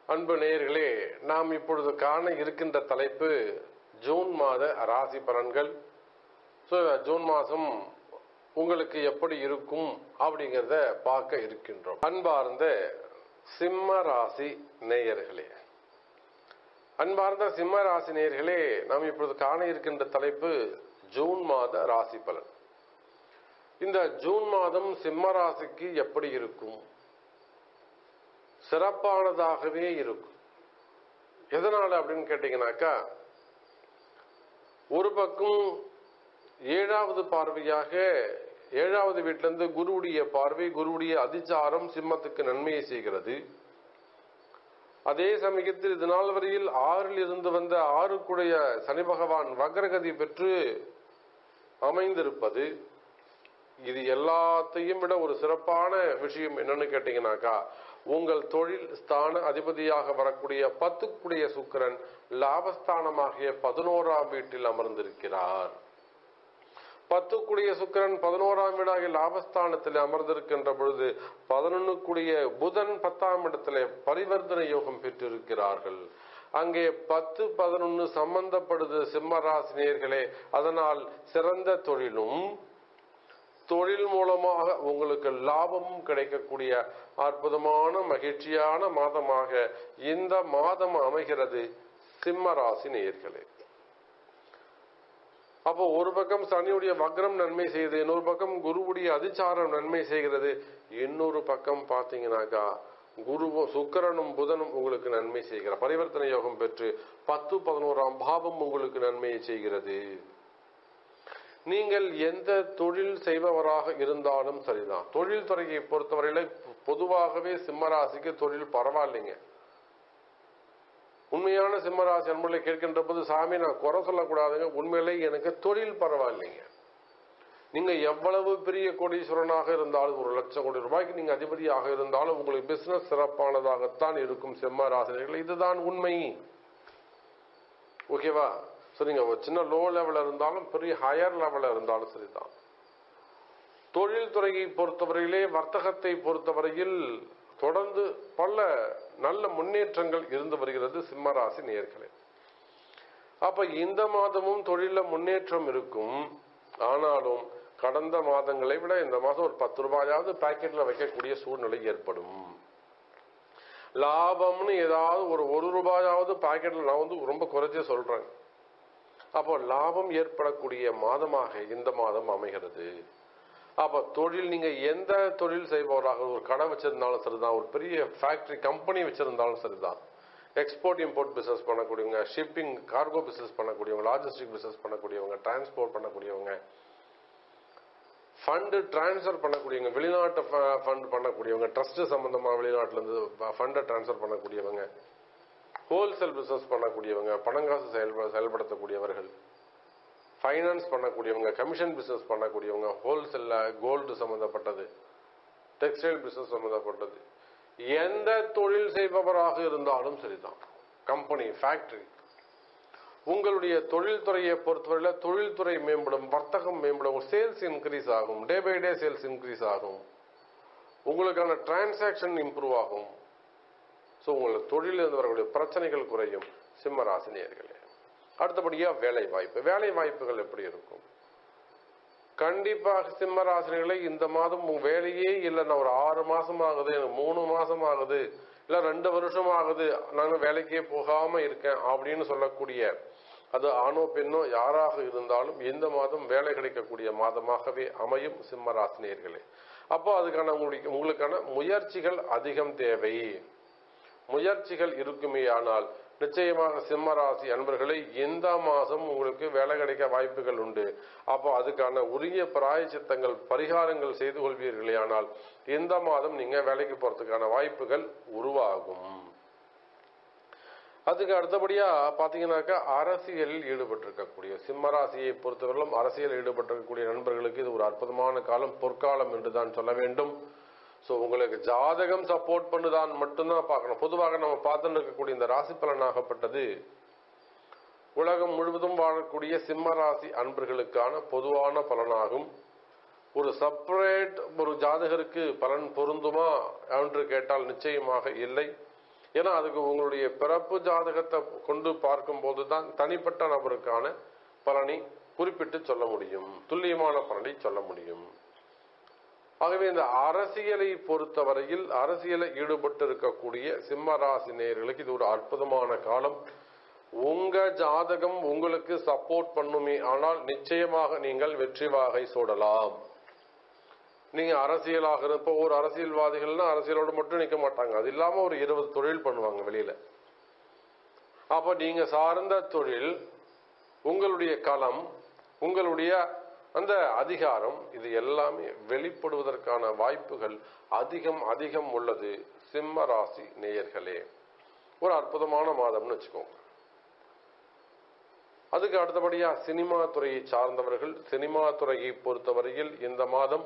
அன்பு நேயர்களே நாம் இப்பொழுது காண இருக்கின்ற தலைப்பு ஜூன் மாத ராசி பலன்கள் ஸோ ஜூன் மாதம் உங்களுக்கு எப்படி இருக்கும் அப்படிங்கிறத பார்க்க இருக்கின்றோம் அன்பார்ந்த சிம்ம ராசி நேயர்களே அன்பார்ந்த சிம்ம ராசி நேயர்களே நாம் இப்பொழுது காண இருக்கின்ற தலைப்பு ஜூன் மாத ராசி பலன் இந்த ஜூன் மாதம் சிம்ம ராசிக்கு எப்படி இருக்கும் சிறப்பானதாகவே இருக்கும் எதனால அப்படின்னு கேட்டீங்கன்னாக்கா ஒரு பக்கம் ஏழாவது பார்வையாக ஏழாவது வீட்டிலிருந்து குருவுடைய பார்வை குருவுடைய அதிச்சாரம் சிம்மத்துக்கு நன்மையை செய்கிறது அதே சமயத்தில் இது நாள் வரையில் ஆறில் இருந்து வந்த ஆறுக்குடைய சனி பகவான் வக்ரகதி பெற்று அமைந்திருப்பது இது எல்லாத்தையும் விட ஒரு சிறப்பான விஷயம் என்னன்னு கேட்டீங்கன்னாக்கா உங்கள் தொழில் ஸ்தான அதிபதியாக வரக்கூடிய பத்துக்குடைய சுக்கிரன் லாபஸ்தானமாகிய பதினோராம் வீட்டில் அமர்ந்திருக்கிறார் பத்துக்குடைய சுக்கிரன் பதினோராம் வீடாகிய லாபஸ்தானத்தில் அமர்ந்திருக்கின்ற பொழுது பதினொன்னுக்குடைய புதன் பத்தாம் இடத்திலே பரிவர்த்தனை யோகம் பெற்றிருக்கிறார்கள் அங்கே பத்து பதினொன்னு சம்பந்தப்படுது சிம்மராசினியர்களே அதனால் சிறந்த தொழிலும் தொழில் மூலமாக உங்களுக்கு லாபமும் கிடைக்கக்கூடிய அற்புதமான மகிழ்ச்சியான மாதமாக இந்த மாதம் அமைகிறது சிம்ம ராசி நேயர்களே அப்போ ஒரு பக்கம் சனியுடைய வக்ரம் நன்மை செய்யுது இன்னொரு பக்கம் குருவுடைய அதிச்சாரம் நன்மை செய்கிறது இன்னொரு பக்கம் பாத்தீங்கன்னாக்கா குருவும் சுக்கரனும் புதனும் உங்களுக்கு நன்மை செய்கிறார் பரிவர்த்தனை யோகம் பெற்று பத்து பதினோராம் பாவம் உங்களுக்கு நன்மையை செய்கிறது நீங்கள் எந்த தொழில் செய்பவராக இருந்தாலும் சரிதான் தொழில் துறையை பொறுத்தவரையில பொதுவாகவே சிம்மராசிக்கு தொழில் பரவாயில்லைங்க உண்மையான சிம்மராசி அன்பர்களை கேட்கின்ற போது சாமி நான் குறை சொல்லக்கூடாதுங்க உண்மையிலே எனக்கு தொழில் பரவாயில்லைங்க நீங்க எவ்வளவு பெரிய கோடீஸ்வரனாக இருந்தாலும் ஒரு லட்சம் கோடி ரூபாய்க்கு நீங்க அதிபதியாக இருந்தாலும் உங்களுக்கு பிசினஸ் சிறப்பானதாகத்தான் இருக்கும் சிம்ம ராசினியர்கள் இதுதான் உண்மை ஓகேவா ஸோ நீங்கள் ஒரு சின்ன லோ லெவலில் இருந்தாலும் பெரிய ஹையர் லெவலில் இருந்தாலும் சரிதான் தொழில் துறையை பொறுத்தவரையிலே வர்த்தகத்தை பொறுத்தவரையில் தொடர்ந்து பல நல்ல முன்னேற்றங்கள் இருந்து வருகிறது சிம்மராசி நேர்களே அப்ப இந்த மாதமும் தொழில முன்னேற்றம் இருக்கும் ஆனாலும் கடந்த மாதங்களை விட இந்த மாதம் ஒரு பத்து ரூபாயாவது பாக்கெட்ல வைக்கக்கூடிய சூழ்நிலை ஏற்படும் லாபம்னு ஏதாவது ஒரு ஒரு ரூபாயாவது பாக்கெட்ல நான் வந்து ரொம்ப குறைச்சே சொல்றேன் அப்போ லாபம் ஏற்படக்கூடிய மாதமாக இந்த மாதம் அமைகிறது அப்ப தொழில் நீங்க எந்த தொழில் செய்பவராக ஒரு கடை வச்சிருந்தாலும் சரிதான் ஒரு பெரிய ஃபேக்டரி கம்பெனி வச்சிருந்தாலும் சரிதான் எக்ஸ்போர்ட் இம்போர்ட் பிசினஸ் பண்ணக்கூடியவங்க ஷிப்பிங் கார்கோ பிசினஸ் பண்ணக்கூடியவங்க லாஜிஸ்டிக் பிசினஸ் பண்ணக்கூடியவங்க டிரான்ஸ்போர்ட் பண்ணக்கூடியவங்க ஃபண்டு டிரான்ஸ்ஃபர் பண்ணக்கூடியவங்க வெளிநாட்டு ஃபண்ட் பண்ணக்கூடியவங்க ட்ரஸ்ட் சம்பந்தமா வெளிநாட்டுல இருந்து ஃபண்டை டிரான்ஸ்ஃபர் பண்ணக்கூடியவங்க ஹோல்சேல் பிசினஸ் பண்ணக்கூடியவங்க பணங்காசு செயல்பட செயல்படுத்தக்கூடியவர்கள் ஃபைனான்ஸ் பண்ணக்கூடியவங்க கமிஷன் பிசினஸ் பண்ணக்கூடியவங்க ஹோல்சேல்ல கோல்டு சம்பந்தப்பட்டது டெக்ஸ்டைல் பிசினஸ் சம்பந்தப்பட்டது எந்த தொழில் செய்பவராக இருந்தாலும் சரிதான் கம்பெனி ஃபேக்டரி உங்களுடைய தொழில்துறையை பொறுத்தவரையில தொழில்துறை மேம்படும் வர்த்தகம் மேம்படும் சேல்ஸ் இன்க்ரீஸ் ஆகும் day by day sales increase ஆகும் உங்களுக்கான டிரான்சாக்ஷன் இம்ப்ரூவ் ஆகும் ஸோ உங்களுக்கு தொழிலில் இருந்து வரக்கூடிய பிரச்சனைகள் குறையும் சிம்ம ராசினியர்களே அடுத்தபடியா வேலை வாய்ப்பு வேலை வாய்ப்புகள் எப்படி இருக்கும் கண்டிப்பாக சிம்ம ராசினிகளை இந்த மாதம் உங்க வேலையே இல்லை நான் ஒரு ஆறு மாசம் ஆகுது எனக்கு மூணு மாசம் ஆகுது இல்ல ரெண்டு வருஷம் ஆகுது நான் வேலைக்கே போகாம இருக்கேன் அப்படின்னு சொல்லக்கூடிய அது ஆணோ பெண்ணோ யாராக இருந்தாலும் இந்த மாதம் வேலை கிடைக்கக்கூடிய மாதமாகவே அமையும் சிம்ம ராசினியர்களே அப்போ அதுக்கான உங்களுக்கு உங்களுக்கான முயற்சிகள் அதிகம் தேவை முயற்சிகள் இருக்குமே ஆனால் நிச்சயமாக சிம்ம ராசி அன்பர்களை இந்த மாதம் உங்களுக்கு வேலை கிடைக்க வாய்ப்புகள் உண்டு அப்போ அதுக்கான உரிய பிராயச்சித்தங்கள் பரிகாரங்கள் செய்து கொள்வீர்களே ஆனால் இந்த மாதம் நீங்க வேலைக்கு போறதுக்கான வாய்ப்புகள் உருவாகும் அதுக்கு அடுத்தபடியா பாத்தீங்கன்னாக்கா அரசியலில் ஈடுபட்டிருக்கக்கூடிய சிம்மராசியை பொறுத்தவரையிலும் அரசியல் ஈடுபட்டிருக்கக்கூடிய நண்பர்களுக்கு இது ஒரு அற்புதமான காலம் பொற்காலம் என்றுதான் சொல்ல வேண்டும் ஸோ உங்களுக்கு ஜாதகம் சப்போர்ட் பண்ணுதான் மட்டும்தான் பார்க்கணும் பொதுவாக நம்ம பார்த்துட்டு இருக்கக்கூடிய இந்த ராசி பலனாகப்பட்டது உலகம் முழுவதும் வாழக்கூடிய சிம்ம ராசி அன்பர்களுக்கான பொதுவான பலனாகும் ஒரு செப்பரேட் ஒரு ஜாதகருக்கு பலன் பொருந்துமா என்று கேட்டால் நிச்சயமாக இல்லை ஏன்னா அதுக்கு உங்களுடைய பிறப்பு ஜாதகத்தை கொண்டு பார்க்கும்போது தான் தனிப்பட்ட நபருக்கான பலனை குறிப்பிட்டு சொல்ல முடியும் துல்லியமான பலனை சொல்ல முடியும் ஆகவே இந்த அரசியலை பொறுத்தவரையில் அரசியலை ஈடுபட்டு இருக்கக்கூடிய சிம்ம ராசி நேயர்களுக்கு இது ஒரு அற்புதமான காலம் உங்க ஜாதகம் உங்களுக்கு சப்போர்ட் பண்ணுமே ஆனால் நிச்சயமாக நீங்கள் வெற்றி வாகை சூடலாம் நீங்க அரசியலாக இருப்ப ஒரு அரசியல்வாதிகள்னா அரசியலோடு மட்டும் நிக்க மாட்டாங்க அது இல்லாம ஒரு இருபது தொழில் பண்ணுவாங்க வெளியில அப்ப நீங்க சார்ந்த தொழில் உங்களுடைய களம் உங்களுடைய அந்த அதிகாரம் இது எல்லாமே வெளிப்படுவதற்கான வாய்ப்புகள் அதிகம் அதிகம் உள்ளது சிம்ம ராசி நேயர்களே ஒரு அற்புதமான மாதம்னு வச்சுக்கோங்க அதுக்கு அடுத்தபடியா சினிமா துறையை சார்ந்தவர்கள் சினிமா துறையை பொறுத்தவரையில் இந்த மாதம்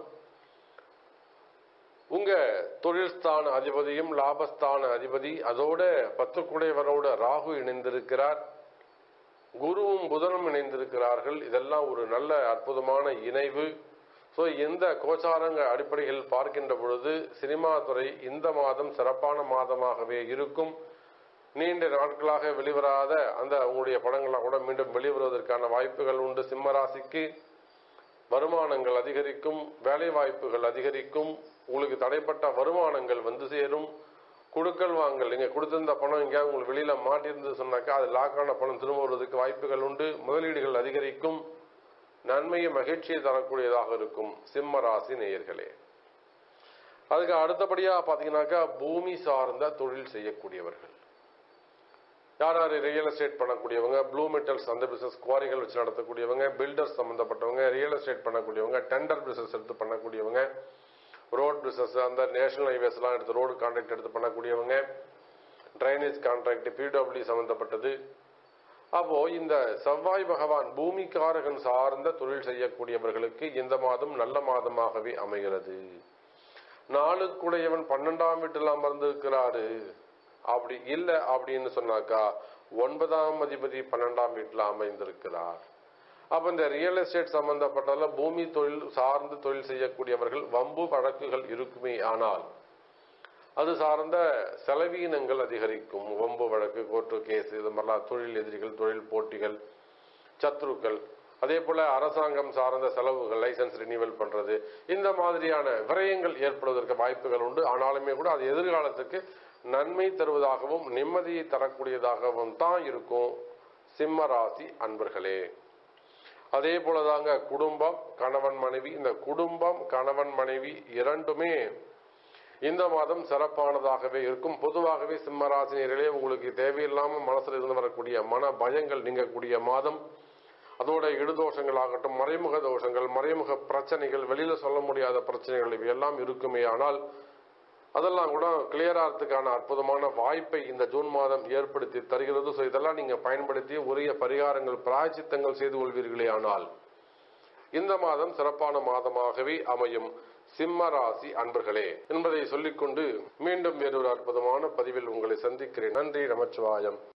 உங்க தொழில்ஸ்தான அதிபதியும் லாபஸ்தான அதிபதி அதோட பத்துக்குடையவரோட ராகு இணைந்திருக்கிறார் குருவும் புதனும் இணைந்திருக்கிறார்கள் இதெல்லாம் ஒரு நல்ல அற்புதமான இணைவு ஸோ இந்த கோச்சாரங்க அடிப்படையில் பார்க்கின்ற பொழுது சினிமா துறை இந்த மாதம் சிறப்பான மாதமாகவே இருக்கும் நீண்ட நாட்களாக வெளிவராத அந்த உங்களுடைய படங்கள்லாம் கூட மீண்டும் வெளிவருவதற்கான வாய்ப்புகள் உண்டு சிம்ம ராசிக்கு வருமானங்கள் அதிகரிக்கும் வேலை வாய்ப்புகள் அதிகரிக்கும் உங்களுக்கு தடைப்பட்ட வருமானங்கள் வந்து சேரும் கொடுக்கல் வாங்கல் நீங்க கொடுத்திருந்த பணம் எங்கேயாவது உங்களுக்கு வெளியில மாட்டிருந்து சொன்னாக்கா அது லாக்கான பணம் திரும்ப வருவதற்கு வாய்ப்புகள் உண்டு முதலீடுகள் அதிகரிக்கும் நன்மையை மகிழ்ச்சியை தரக்கூடியதாக இருக்கும் சிம்ம ராசி நேயர்களே அதுக்கு அடுத்தபடியா பாத்தீங்கன்னாக்கா பூமி சார்ந்த தொழில் செய்யக்கூடியவர்கள் யார் யார் ரியல் எஸ்டேட் பண்ணக்கூடியவங்க ப்ளூ மெட்டல்ஸ் அந்த பிசினஸ் குவாரிகள் வச்சு நடத்தக்கூடியவங்க பில்டர்ஸ் சம்பந்தப்பட்டவங்க ரியல் எஸ்டேட் பண்ணக்கூடியவங்க டெண்டர் பிசினஸ் எடுத்து பண்ணக்கூடியவங்க ரோட் பிசினஸ் அந்த நேஷனல் ஹைவேஸ்லாம் எடுத்து ரோடு கான்ட்ராக்ட் எடுத்து பண்ணக்கூடியவங்க ட்ரைனேஜ் கான்ட்ராக்ட் பிடபிள்யூ சம்பந்தப்பட்டது அப்போ இந்த செவ்வாய் பகவான் பூமிக்காரகன் சார்ந்த தொழில் செய்யக்கூடியவர்களுக்கு இந்த மாதம் நல்ல மாதமாகவே அமைகிறது நாளுக்குடையவன் பன்னெண்டாம் வீட்டில் அமர்ந்திருக்கிறாரு அப்படி இல்லை அப்படின்னு சொன்னாக்கா ஒன்பதாம் அதிபதி பன்னெண்டாம் வீட்டில் அமைந்திருக்கிறார் அப்ப இந்த ரியல் எஸ்டேட் சம்பந்தப்பட்டதுல பூமி தொழில் சார்ந்து தொழில் செய்யக்கூடியவர்கள் வம்பு வழக்குகள் இருக்குமே ஆனால் அது சார்ந்த செலவீனங்கள் அதிகரிக்கும் வம்பு வழக்கு கோர்ட்டு கேஸ் இது மாதிரிலாம் தொழில் எதிரிகள் தொழில் போட்டிகள் சத்ருக்கள் அதே போல அரசாங்கம் சார்ந்த செலவுகள் லைசன்ஸ் ரினிவல் பண்றது இந்த மாதிரியான விரயங்கள் ஏற்படுவதற்கு வாய்ப்புகள் உண்டு ஆனாலுமே கூட அது எதிர்காலத்துக்கு நன்மை தருவதாகவும் நிம்மதியை தரக்கூடியதாகவும் தான் இருக்கும் சிம்ம ராசி அன்பர்களே அதே போலதாங்க குடும்பம் கணவன் மனைவி இந்த குடும்பம் கணவன் மனைவி இரண்டுமே இந்த மாதம் சிறப்பானதாகவே இருக்கும் பொதுவாகவே சிம்மராசினியர்களே உங்களுக்கு தேவையில்லாம மனசுல இருந்து வரக்கூடிய மன பயங்கள் நீங்கக்கூடிய மாதம் அதோட இடுதோஷங்கள் ஆகட்டும் மறைமுக தோஷங்கள் மறைமுக பிரச்சனைகள் வெளியில சொல்ல முடியாத பிரச்சனைகள் இவையெல்லாம் இருக்குமே ஆனால் அதெல்லாம் கூட கிளியர் ஆகிறதுக்கான அற்புதமான வாய்ப்பை இந்த ஜூன் மாதம் ஏற்படுத்தி தருகிறது ஸோ இதெல்லாம் நீங்க பயன்படுத்தி உரிய பரிகாரங்கள் பிராய்ச்சித்தங்கள் செய்து கொள்வீர்களே ஆனால் இந்த மாதம் சிறப்பான மாதமாகவே அமையும் சிம்ம ராசி அன்பர்களே என்பதை சொல்லிக்கொண்டு மீண்டும் வேறொரு அற்புதமான பதிவில் உங்களை சந்திக்கிறேன் நன்றி நமச்சிவாயம்